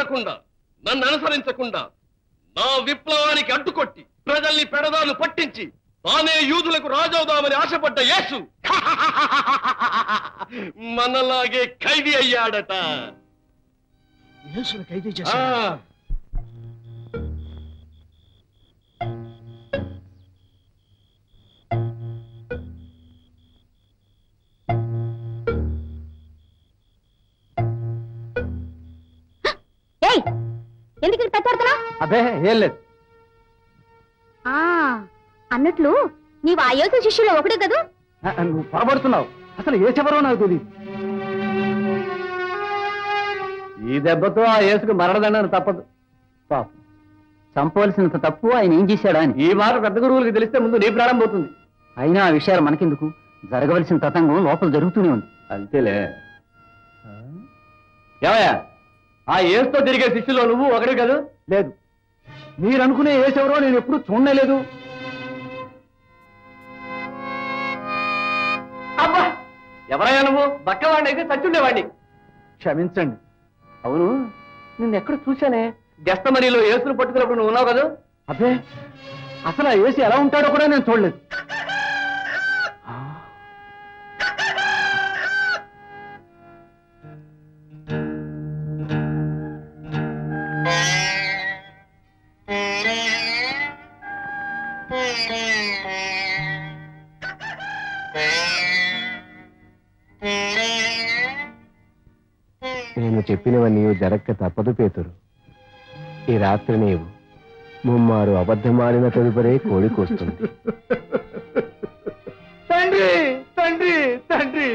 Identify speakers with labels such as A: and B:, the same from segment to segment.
A: అడగకుండా నన్ను అనుసరించకుండా నా విప్లవానికి అడ్డుకొట్టి ప్రజల్ని పెడదాలు పట్టించి తానే యూదులకు రాజవుదామని ఆశపడ్డ యేసు మనలాగే ఖైదీ అయ్యాడట
B: యేసుని ఖైదీ
A: ఆ,
B: చేశాడు
C: ఏయ్ ఎందుకు ఇక్కడ పెద్దాడుతున్నా
D: అదే ఏం లేదు
C: అన్నట్లు నీవు ఆ యోగ శిష్యులు ఒకడే కదూ
D: ఆ, నువ్వు పొరబడుతున్నావు అసలు ఏ చెవరో నాకు తెలియదు ఈ దెబ్బతో ఆ యేసుకు మరణదండన తప్పదు పాపం చంపవలసినంత తప్పు ఆయన ఏం చేశాడా అని ఈ మాట పెద్ద గురువులకి తెలిస్తే ముందు నీ ప్రాణం పోతుంది అయినా ఆ విషయాలు మనకెందుకు జరగవలసిన తతంగం లోపల జరుగుతూనే ఉంది అంతేలే ఏమయ్యా ఆ ఏసుతో తిరిగే శిష్యులో నువ్వు ఒకడే కదా లేదు మీరు అనుకునే ఏసెవరో నేను ఎప్పుడు చూడలేదు అబ్బా ఎవరయ్యా నువ్వు బక్కవాడిని అయితే చచ్చుండేవాడిని క్షమించండి అవును నిన్ను ఎక్కడ చూశానే గెస్తమరిలో ఏసును పట్టుకున్నప్పుడు నువ్వు ఉన్నావు కదా అబ్బే అసలు ఆ ఏసు ఎలా ఉంటాడో కూడా నేను చూడలేదు
E: నేను చెప్పినవన్నీ జరక్క తప్పదు పేతురు ఈ రాత్రి నీవు ముమ్మారు అబద్ధమాడిన తదుపరే కోడి కూస్తుంది
D: తండ్రి తండ్రి తండ్రి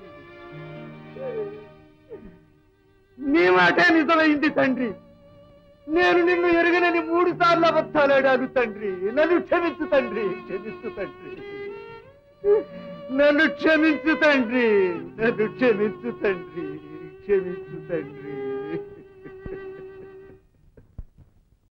D: నీ మాటే నిజమైంది తండ్రి నేను నిన్ను ఎరుగనని మూడు సార్లు అబద్ధాలాడాను తండ్రి నన్ను క్షమించు తండ్రి క్షమించు తండ్రి నన్ను క్షమించు తండ్రి నన్ను క్షమించు తండ్రి క్షమించు తండ్రి